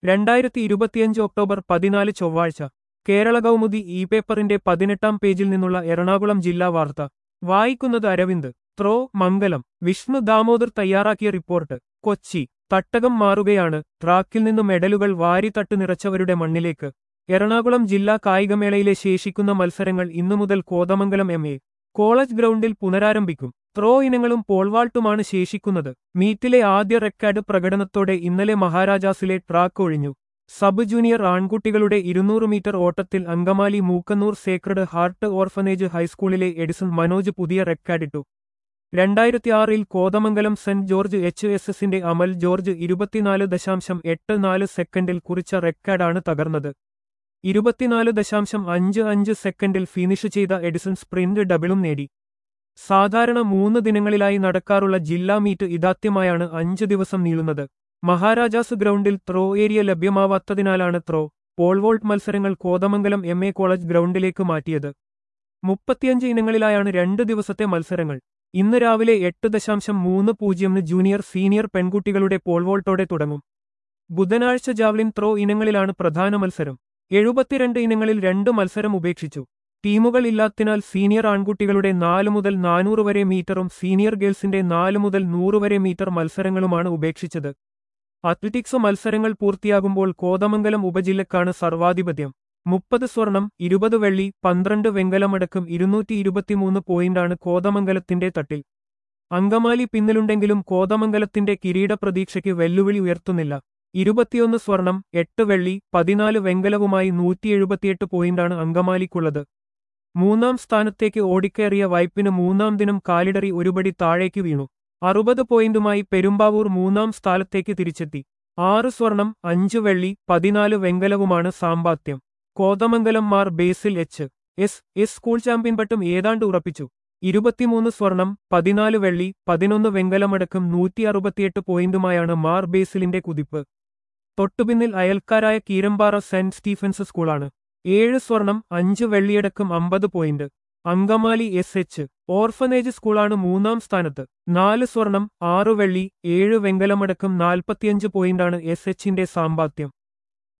രണ്ടായിരത്തി ഇരുപത്തിയഞ്ച് ഒക്ടോബർ പതിനാല് ചൊവ്വാഴ്ച കേരള കൗമുദി ഇ പേപ്പറിന്റെ പതിനെട്ടാം പേജിൽ നിന്നുള്ള എറണാകുളം ജില്ലാ വാർത്ത വായിക്കുന്നത് അരവിന്ദ് ത്രോ മംഗലം വിഷ്ണു ദാമോദർ തയ്യാറാക്കിയ റിപ്പോർട്ട് കൊച്ചി തട്ടകം മാറുകയാണ് ട്രാക്കിൽ നിന്ന് മെഡലുകൾ വാരിത്തട്ട് നിറച്ചവരുടെ മണ്ണിലേക്ക് എറണാകുളം ജില്ലാ കായികമേളയിലെ ശേഷിക്കുന്ന മത്സരങ്ങൾ ഇന്നു മുതൽ കോതമംഗലം എം എ കോളേജ് ഗ്രൗണ്ടിൽ പുനരാരംഭിക്കും ത്രോ ഇനങ്ങളും പോൾവാൾട്ടുമാണ് ശേഷിക്കുന്നത് മീറ്റിലെ ആദ്യ റെക്കാർഡ് പ്രകടനത്തോടെ ഇന്നലെ മഹാരാജാസിലെ ട്രാക്ക് ഒഴിഞ്ഞു സബ് ജൂനിയർ ആൺകുട്ടികളുടെ ഇരുന്നൂറ് മീറ്റർ ഓട്ടത്തിൽ Angamaly Mookkannoor Sacred Heart Orphanage ഹൈസ്കൂളിലെ എഡിസൺ മനോജ് പുതിയ റെക്കാർഡിട്ടു രണ്ടായിരത്തി ആറിൽ Kothamangalam Saint George H S എസിന്റെ അമൽ ജോർജ് ഇരുപത്തിനാല് ദശാംശം എട്ട് നാല് സെക്കൻഡിൽ കുറിച്ച റെക്കാർഡാണ് തകർന്നത് ഇരുപത്തിനാല് ദശാംശം അഞ്ച് അഞ്ച് സെക്കൻഡിൽ ഫിനിഷ് ചെയ്ത എഡിസൺ സ്പ്രിന്റ് ഡബിളും നേടി സാധാരണ മൂന്ന് ദിനങ്ങളിലായി നടക്കാറുള്ള ജില്ലാ മീറ്റ് ഇതാദ്യമായാണ് അഞ്ച് ദിവസം നീളുന്നത് മഹാരാജാസ് ഗ്രൗണ്ടിൽ ത്രോ ഏരിയ ലഭ്യമാവാത്തതിനാലാണ് ത്രോ പോൾവോൾട്ട് മത്സരങ്ങൾ കോതമംഗലം എം എ കോളേജ് ഗ്രൗണ്ടിലേക്ക് മാറ്റിയത് മുപ്പത്തിയഞ്ച് ഇനങ്ങളിലായാണ് രണ്ട് ദിവസത്തെ മത്സരങ്ങൾ ഇന്ന് രാവിലെ എട്ട് ദശാംശം മൂന്ന് പൂജ്യമിന് ജൂനിയർ സീനിയർ പെൺകുട്ടികളുടെ പോൾവോൾട്ടോടെ തുടങ്ങും ബുധനാഴ്ച ജാവ്ലിൻ ത്രോ ഇനങ്ങളിലാണ് പ്രധാന മത്സരം എഴുപത്തിരണ്ട് ഇനങ്ങളിൽ രണ്ട് മത്സരം ഉപേക്ഷിച്ചു ടീമുകൾ ഇല്ലാത്തിനാൽ സീനിയർ ആൺകുട്ടികളുടെ നാല് മുതൽ നാനൂറ് വരെ മീറ്ററും സീനിയർ ഗേൾസിന്റെ നാല് മുതൽ നൂറ് വരെ മീറ്റർ മത്സരങ്ങളുമാണ് ഉപേക്ഷിച്ചത് അത്ലറ്റിക്സ് മത്സരങ്ങൾ പൂർത്തിയാകുമ്പോൾ കോതമംഗലം ഉപജില്ലക്കാണ് സർവാധിപത്യം മുപ്പത് സ്വർണം ഇരുപത് വെള്ളി പന്ത്രണ്ട് വെങ്കലമടക്കം ഇരുന്നൂറ്റി ഇരുപത്തിമൂന്ന് പോയിന്റാണ് കോതമംഗലത്തിന്റെ തട്ടിൽ അങ്കമാലി പിന്നിലുണ്ടെങ്കിലും കോതമംഗലത്തിന്റെ കിരീട പ്രതീക്ഷയ്ക്ക് വെല്ലുവിളി ഉയർത്തുന്നില്ല ഇരുപത്തിയൊന്ന് സ്വർണം എട്ട് വെള്ളി പതിനാല് വെങ്കലവുമായി നൂറ്റി എഴുപത്തിയെട്ട് പോയിന്റാണ് അങ്കമാലിക്കുള്ളത് മൂന്നാം സ്ഥാനത്തേക്ക് ഓടിക്കയറിയ വൈപ്പിന് മൂന്നാം ദിനം കാലിടറി ഒരുപടി താഴേക്ക് വീണു അറുപത് പോയിന്റുമായി പെരുമ്പാവൂർ മൂന്നാം സ്ഥാനത്തേക്ക് തിരിച്ചെത്തി ആറ് സ്വർണം അഞ്ച് വെള്ളി പതിനാല് വെങ്കലവുമാണ് സാമ്പാത്യം Kothamangalam Mar Basil H S S school champion പട്ടം ഏതാണ്ട് ഉറപ്പിച്ചു ഇരുപത്തിമൂന്ന് സ്വർണം പതിനാല് വെള്ളി പതിനൊന്ന് വെങ്കലമടക്കം നൂറ്റി അറുപത്തിയെട്ട് പോയിന്റുമായാണ് മാർ ബേസിലിന്റെ കുതിപ്പ് തൊട്ടുപിന്നിൽ അയൽക്കാരായ കീരമ്പാറ സെന്റ് സ്റ്റീഫൻസ് സ്കൂളാണ് ഏഴ് സ്വർണം അഞ്ച് വെള്ളിയടക്കം അമ്പത് point Angamaly S H orphanage സ്കൂളാണ് മൂന്നാം സ്ഥാനത്ത് നാല് സ്വർണം ആറു വെള്ളി ഏഴ് വെങ്കലമടക്കം നാൽപ്പത്തിയഞ്ച് പോയിന്റാണ് എസ് എച്ചിന്റെ സാമ്പാത്യം